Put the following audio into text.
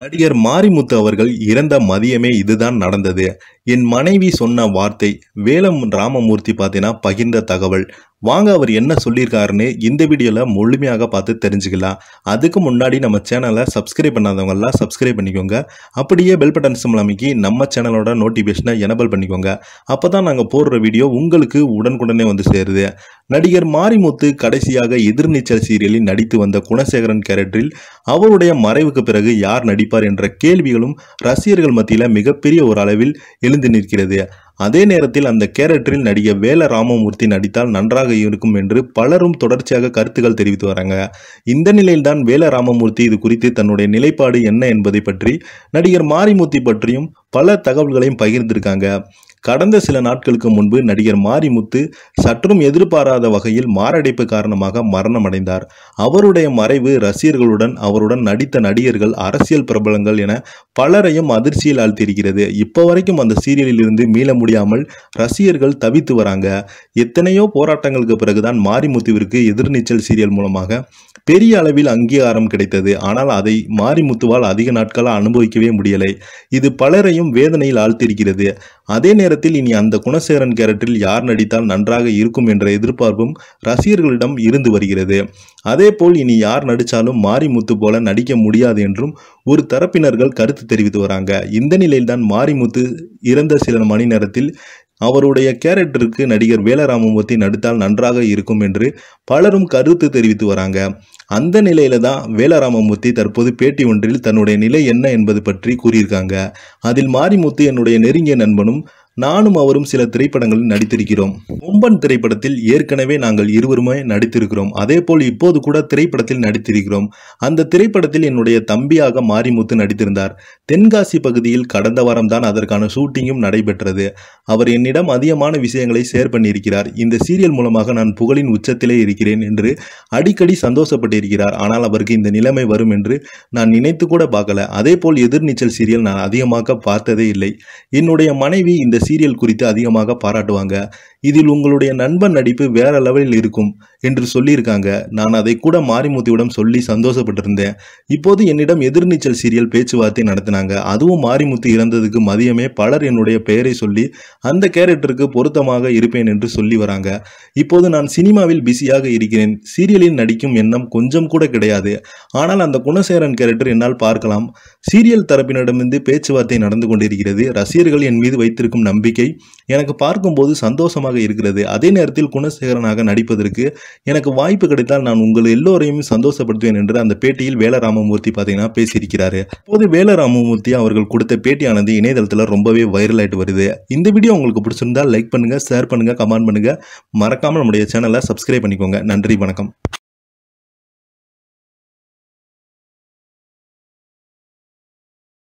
நடிகர் மாரிமுத்து அவர்கள் இறந்த மதியமே இதுதான் நடந்தது என் மனைவி சொன்ன வார்த்தை வேலம் ராமமூர்த்தி பார்த்தீங்கன்னா பகிர்ந்த தகவல் வாங்க அவர் என்ன சொல்லியிருக்காருன்னு இந்த வீடியோவில் முழுமையாக பார்த்து தெரிஞ்சுக்கலாம் அதுக்கு முன்னாடி நம்ம சேனலை சப்ஸ்கிரைப் பண்ணாதவங்கெல்லாம் சப்ஸ்கிரைப் பண்ணிக்கோங்க அப்படியே பெல் பட்டன் சிம்பிள் அமைக்கி நம்ம சேனலோட நோட்டிஃபிகேஷனை எனபிள் பண்ணிக்கோங்க அப்போ தான் நாங்கள் போடுற வீடியோ உங்களுக்கு உடனுக்குடனே வந்து சேருது நடிகர் மாரிமுத்து கடைசியாக எதிர்நீச்சல் சீரியலில் நடித்து வந்த குணசேகரன் கேரக்டரில் அவருடைய மறைவுக்கு பிறகு யார் நடிப்பார் என்ற கேள்விகளும் ரசிகர்கள் மத்தியில் மிகப்பெரிய ஒரு அளவில் எழுந்து நிற்கிறது அதே நேரத்தில் அந்த கேரக்டரில் நடிகர் வேல ராமமூர்த்தி நடித்தால் நன்றாக இருக்கும் என்று பலரும் தொடர்ச்சியாக கருத்துக்கள் தெரிவித்து வராங்க இந்த நிலையில்தான் வேல ராமமூர்த்தி இது குறித்து தன்னுடைய நிலைப்பாடு என்ன என்பதை பற்றி நடிகர் மாரிமுத்தி பற்றியும் பல தகவல்களையும் பகிர்ந்திருக்காங்க கடந்த சில நாட்களுக்கு முன்பு நடிகர் மாரிமுத்து சற்றும் எதிர்பாராத வகையில் மாரடைப்பு காரணமாக மரணமடைந்தார் அவருடைய மறைவு ரசிகர்களுடன் அவருடன் நடித்த நடிகர்கள் அரசியல் பிரபலங்கள் என பலரையும் அதிர்ச்சியில் ஆழ்த்தியிருக்கிறது இப்போ வரைக்கும் அந்த சீரியலில் இருந்து மீள முடியாமல் ரசிகர்கள் தவித்து வராங்க எத்தனையோ போராட்டங்களுக்கு பிறகுதான் மாரிமுத்துவிற்கு எதிர்நீச்சல் சீரியல் மூலமாக பெரிய அளவில் அங்கீகாரம் கிடைத்தது ஆனால் அதை மாரிமுத்துவால் அதிக நாட்களாக அனுபவிக்கவே முடியலை இது பலரையும் வேதனையில் ஆழ்த்தியிருக்கிறது அதே நேரத்தில் இனி அந்த குணசேகரன் கேரக்டரில் யார் நடித்தால் நன்றாக இருக்கும் என்ற எதிர்பார்ப்பும் ரசிகர்களிடம் இருந்து வருகிறது அதேபோல் இனி யார் நடித்தாலும் மாரிமுத்து போல நடிக்க முடியாது என்றும் ஒரு தரப்பினர்கள் கருத்து தெரிவித்து வராங்க இந்த நிலையில்தான் மாரிமுத்து இறந்த சில மணி நேரத்தில் அவருடைய கேரக்டருக்கு நடிகர் வேலராமமூர்த்தி நடித்தால் நன்றாக இருக்கும் என்று பலரும் கருத்து தெரிவித்து வராங்க அந்த நிலையில தான் வேலராமமூர்த்தி தற்போது பேட்டி ஒன்றில் தன்னுடைய நிலை என்ன என்பது பற்றி கூறியிருக்காங்க அதில் மாரிமுத்து என்னுடைய நெருங்கிய நண்பனும் நானும் அவரும் சில திரைப்படங்களில் நடித்திருக்கிறோம் கொம்பன் திரைப்படத்தில் ஏற்கனவே நாங்கள் இருவருமே நடித்திருக்கிறோம் அதேபோல் இப்போது கூட திரைப்படத்தில் நடித்திருக்கிறோம் அந்த திரைப்படத்தில் என்னுடைய தம்பியாக மாரிமுத்து நடித்திருந்தார் தென்காசி பகுதியில் கடந்த வாரம் தான் அதற்கான ஷூட்டிங்கும் நடைபெற்றது அவர் என்னிடம் அதிகமான விஷயங்களை ஷேர் பண்ணியிருக்கிறார் இந்த சீரியல் மூலமாக நான் புகழின் உச்சத்திலே இருக்கிறேன் என்று அடிக்கடி சந்தோஷப்பட்டிருக்கிறார் ஆனால் அவருக்கு இந்த நிலைமை வரும் என்று நான் நினைத்து கூட பார்க்கல அதேபோல் எதிர்நீச்சல் சீரியல் நான் அதிகமாக பார்த்ததே இல்லை என்னுடைய மனைவி இந்த சீரியல் குறித்து அதிகமாக பாராட்டுவாங்க இதில் உங்களுடைய நண்பன் நடிப்பு வேற லெவலில் இருக்கும் என்று சொல்லியிருக்காங்க நான் அதை கூட மாரிமுத்தியிடம் சொல்லி சந்தோஷப்பட்டிருந்தேன் இப்போது என்னிடம் எதிர்நீச்சல் சீரியல் பேச்சுவார்த்தை நடத்தினாங்க அதுவும் மாரிமுத்து இறந்ததுக்கு மதியமே பலர் என்னுடைய பெயரை சொல்லி அந்த கேரக்டருக்கு பொருத்தமாக இருப்பேன் என்று சொல்லி வராங்க இப்போது நான் சினிமாவில் பிஸியாக இருக்கிறேன் சீரியலில் நடிக்கும் எண்ணம் கொஞ்சம் கூட கிடையாது ஆனால் அந்த குணசேகரன் கேரக்டர் என்னால் பார்க்கலாம் சீரியல் தரப்பினரிடமிருந்து பேச்சுவார்த்தை நடந்து கொண்டிருக்கிறது ரசிகர்கள் என் மீது வைத்திருக்கும் நம்பிக்கை எனக்கு பார்க்கும்போது சந்தோஷமாக இருக்கிறது அதே நேரத்தில் குணசேகரனாக நடிப்பதற்கு எனக்கு வாய்ப்பு கிடைத்தால் நான் உங்கள் எல்லோரையும் சந்தோஷப்படுத்துவேன் என்று அந்த பேட்டியில் வேலராமமூர்த்தி பார்த்தீங்கன்னா பேசியிருக்கிறாரு அப்போது வேலராமமூர்த்தி அவர்கள் கொடுத்த பேட்டியானது இணையதளத்தில் ரொம்பவே வைரல் ஆயிட்டு வருது இந்த வீடியோ உங்களுக்கு பிடிச்சிருந்தா லைக் பண்ணுங்க ஷேர் பண்ணுங்க கமெண்ட் பண்ணுங்க மறக்காம நம்முடைய சேனலை சப்ஸ்கிரைப் பண்ணிக்கோங்க நன்றி வணக்கம்